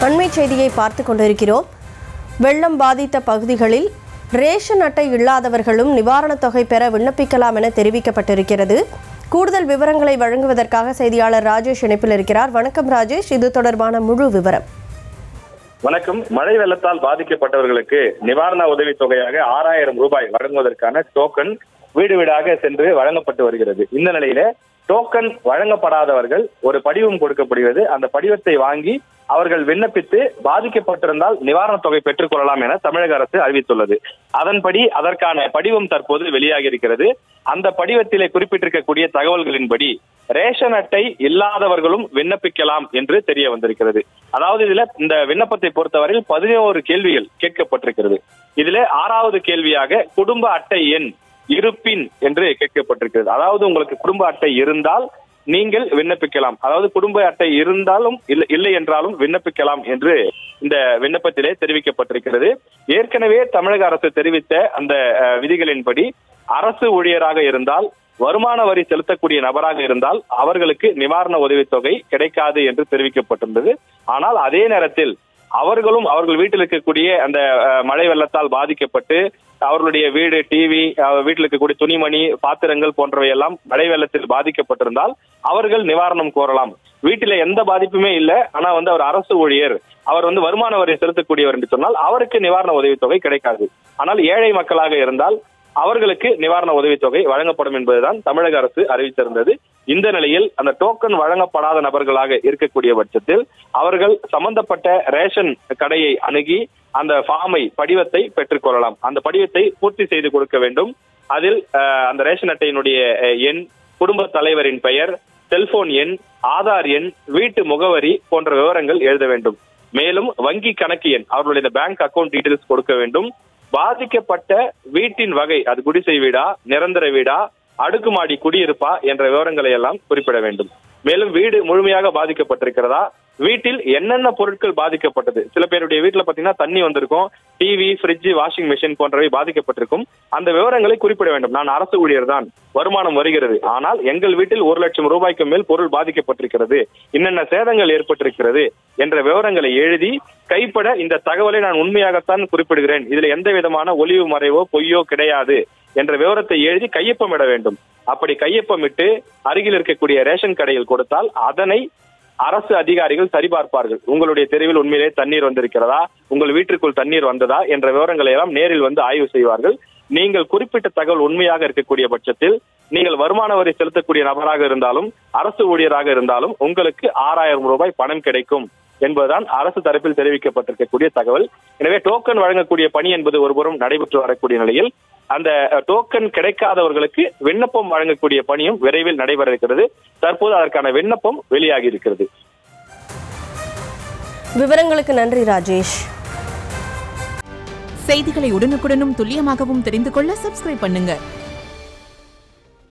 அண்மை செய்தியை பார்த்து கொண்டிருக்கிறோம் வெள்ளம் பாதித்த பகுதிகளில் ரேஷன் அட்டை இல்லாதவர்களும் நிவாரணத் தொகை பெற விண்ணப்பிக்கலாம் என தெரிவிக்கப்பட்டிருக்கிறது கூடுதல் விவரங்களை வழங்குவதற்காக செய்தியாளர் ராஜேஷ் இணைப்பில் இருக்கிறார் வணக்கம் ராஜேஷ் இது தொடர்பான முழு விவரம் வணக்கம் மழை வெள்ளத்தால் பாதிக்கப்பட்டவர்களுக்கு நிவாரண உதவித் தொகையாக ஆறாயிரம் ரூபாய் வழங்குவதற்கான டோக்கன் வீடு வீடாக சென்று வழங்கப்பட்டு வருகிறது இந்த நிலையில டோக்கன் வழங்கப்படாதவர்கள் ஒரு படிவம் கொடுக்கப்படுகிறது அந்த படிவத்தை வாங்கி அவர்கள் விண்ணப்பித்து பாதிக்கப்பட்டிருந்தால் நிவாரணத் தொகை பெற்றுக் கொள்ளலாம் என தமிழக அரசு அறிவித்துள்ளது அதன்படி அதற்கான படிவம் தற்போது வெளியாகி இருக்கிறது அந்த படிவத்திலே குறிப்பிட்டிருக்கக்கூடிய தகவல்களின்படி ரேஷன் அட்டை இல்லாதவர்களும் விண்ணப்பிக்கலாம் என்று தெரிய வந்திருக்கிறது அதாவது இதுல இந்த விண்ணப்பத்தை பொறுத்தவரையில் பதினோரு கேள்விகள் கேட்கப்பட்டிருக்கிறது இதுல ஆறாவது கேள்வியாக குடும்ப அட்டை எண் இருப்பின் என்று கேட்கப்பட்டிருக்கிறது அதாவது உங்களுக்கு குடும்ப அட்டை இருந்தால் நீங்கள் விண்ணப்பிக்கலாம் அதாவது குடும்ப அட்டை இருந்தாலும் இல்லை இல்லை என்றாலும் விண்ணப்பிக்கலாம் என்று இந்த விண்ணப்பத்திலே தெரிவிக்கப்பட்டிருக்கிறது ஏற்கனவே தமிழக அரசு தெரிவித்த அந்த அஹ், விதிகளின்படி அரசு ஊழியராக இருந்தால் வருமான வரி செலுத்தக்கூடிய நபராக இருந்தால் அவர்களுக்கு நிவாரண உதவித்தொகை கிடைக்காது என்று தெரிவிக்கப்பட்டிருந்தது ஆனால் அதே நேரத்தில் அவர்களும் அவர்கள் வீட்டில் இருக்கக்கூடிய அந்த அஹ், மழை வெள்ளத்தால் பாதிக்கப்பட்டு அவர்களுடைய வீடு டிவி வீட்டில் இருக்கக்கூடிய துணிமணி பாத்திரங்கள் போன்றவை எல்லாம் மழை வெள்ளத்தில் பாதிக்கப்பட்டிருந்தால் அவர்கள் நிவாரணம் கோரலாம் வீட்டில எந்த பாதிப்புமே இல்ல ஆனா வந்து அவர் அரசு ஊழியர் அவர் வந்து வருமான வரி செலுத்தக்கூடியவர் என்று சொன்னால் அவருக்கு நிவாரண உதவித்தொகை கிடைக்காது ஆனால் ஏழை மக்களாக இருந்தால் அவர்களுக்கு நிவாரண உதவித்தொகை வழங்கப்படும் என்பதுதான் தமிழக அரசு அறிவித்திருந்தது இந்த நிலையில் அந்த டோக்கன் வழங்கப்படாத நபர்களாக இருக்கக்கூடிய பட்சத்தில் அவர்கள் சம்பந்தப்பட்ட ரேஷன் கடையை அணுகி அந்த ஃபார்மை படிவத்தை பெற்றுக்கொள்ளலாம் அந்த படிவத்தை பூர்த்தி செய்து கொடுக்க வேண்டும் அதில் அஹ், அந்த ரேஷன் அட்டையினுடைய அஹ், எண் குடும்ப தலைவரின் பெயர் செல்போன் எண் ஆதார் எண் வீட்டு முகவரி போன்ற விவரங்கள் எழுத வேண்டும் மேலும் வங்கி கணக்கு எண் அவர்களுடைய பேங்க் அக்கவுண்ட் டீடைல்ஸ் கொடுக்க வேண்டும் பாதிக்கப்பட்ட வீட்டின் வகை அது குடிசை வீடா நிரந்தர வீடா அடுக்குமாடி குடியிருப்பா என்ற விவரங்களை எல்லாம் குறிப்பிட வேண்டும் மேலும் வீடு முழுமையாக பாதிக்கப்பட்டிருக்கிறதா வீட்டில் என்னென்ன பொருட்கள் பாதிக்கப்பட்டது சில பேருடைய வீட்டுல பாத்தீங்கன்னா தண்ணி வந்திருக்கும் டிவி ஃப்ரிட்ஜ் வாஷிங் மிஷின் போன்றவை பாதிக்கப்பட்டிருக்கும் அந்த விவரங்களை குறிப்பிட வேண்டும் நான் அரசு ஊழியர் தான் வருமானம் வருகிறது ஆனால் எங்கள் வீட்டில் ஒரு லட்சம் ரூபாய்க்கு மேல் பொருள் பாதிக்கப்பட்டிருக்கிறது என்னென்ன சேதங்கள் ஏற்பட்டிருக்கிறது என்ற விவரங்களை எழுதி கைப்பட இந்த தகவலை நான் உண்மையாகத்தான் குறிப்பிடுகிறேன் இதுல எந்த விதமான ஒளிவு மறைவோ பொய்யோ கிடையாது என்ற விவரத்தை எழுதி கையொப்பமிட வேண்டும் அப்படி கையொப்பமிட்டு அருகில் இருக்கக்கூடிய ரேஷன் கடையில் கொடுத்தால் அதனை அரசு அதிகாரிகள் சரிபார்ப்பார்கள் உங்களுடைய தெருவில் உண்மையிலே தண்ணீர் வந்திருக்கிறதா உங்கள் வீட்டிற்குள் தண்ணீர் வந்ததா என்ற விவரங்களை எல்லாம் நேரில் வந்து ஆய்வு செய்வார்கள் நீங்கள் குறிப்பிட்ட தகவல் உண்மையாக இருக்கக்கூடிய பட்சத்தில் நீங்கள் வருமான வரி செலுத்தக்கூடிய நபராக இருந்தாலும் அரசு ஊழியராக இருந்தாலும் உங்களுக்கு ஆறாயிரம் ரூபாய் பணம் கிடைக்கும் என்பதுதான் அரசு தரப்பில் தெரிவிக்கப்பட்டிருக்கக்கூடிய தகவல் எனவே டோக்கன் வழங்கக்கூடிய பணி என்பது ஒருபுறம் நடைபெற்று வரக்கூடிய நிலையில் அந்த அஹ், டோக்கன் கிடைக்காதவர்களுக்கு விண்ணப்பம் வழங்கக்கூடிய பணியும் விரைவில் நடைபெற இருக்கிறது தற்போது அதற்கான விண்ணப்பம் வெளியாகி இருக்கிறது விவரங்களுக்கு நன்றி ராஜேஷ் செய்திகளை உடனுக்குடனும் துல்லியமாகவும் தெரிந்து கொள்ள சப்ஸ்கிரைப் பண்ணுங்க